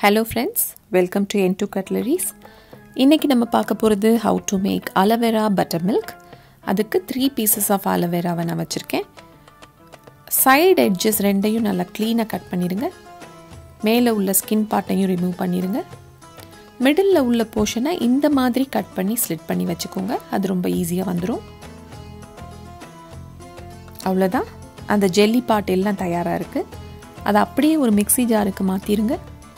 hello friends welcome to என் two cutleries இன்றைக்கி நம்ம பார்க்க போகிறது how to make aloe vera buttermilk அதுக்கு த்ரீ பீசஸ் ஆஃப் அலவேராவை நான் வச்சுருக்கேன் சைடு எட்ஜஸ் ரெண்டையும் நல்லா க்ளீனாக கட் பண்ணிடுங்க மேலே உள்ள ஸ்கின் பார்ட்டையும் ரிமூவ் பண்ணிடுங்க மிடில் உள்ள போர்ஷனை இந்த மாதிரி கட் பண்ணி ஸ்லிட் பண்ணி வச்சுக்கோங்க அது ரொம்ப ஈஸியாக வந்துடும் அவ்வளோதான் அந்த ஜெல்லி பாட் எல்லாம் தயாராக இருக்குது அதை அப்படியே ஒரு மிக்சி ஜாருக்கு மாற்றிடுங்க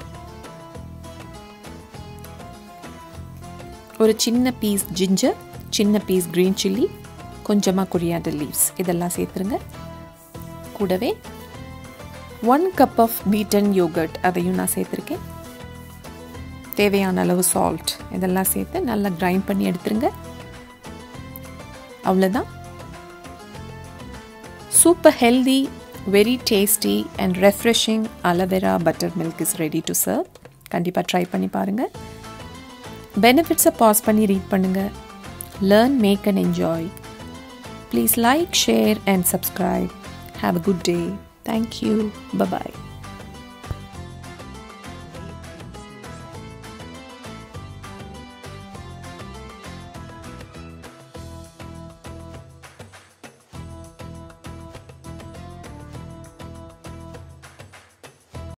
ஒரு சின்ன பீஸ் ஜிஞ்சர் சின்ன பீஸ் க்ரீன் சில்லி கொஞ்சமாக கொரியாண்டர் லீவ்ஸ் இதெல்லாம் சேர்த்துருங்க கூடவே one cup of beaten yogurt அதையும் நான் சேர்த்துருக்கேன் தேவையான அளவு சால்ட் இதெல்லாம் சேர்த்து நல்லா கிரைண்ட் பண்ணி எடுத்துருங்க அவ்வளோதான் super healthy very tasty and refreshing aloe vera buttermilk is ready to serve கண்டிப்பாக ட்ரை பண்ணி பாருங்கள் பெனிஃபிட்ஸை பாஸ் பண்ணி ரீட் பண்ணுங்கள் learn make and enjoy please like share and subscribe have a good day thank you bye bye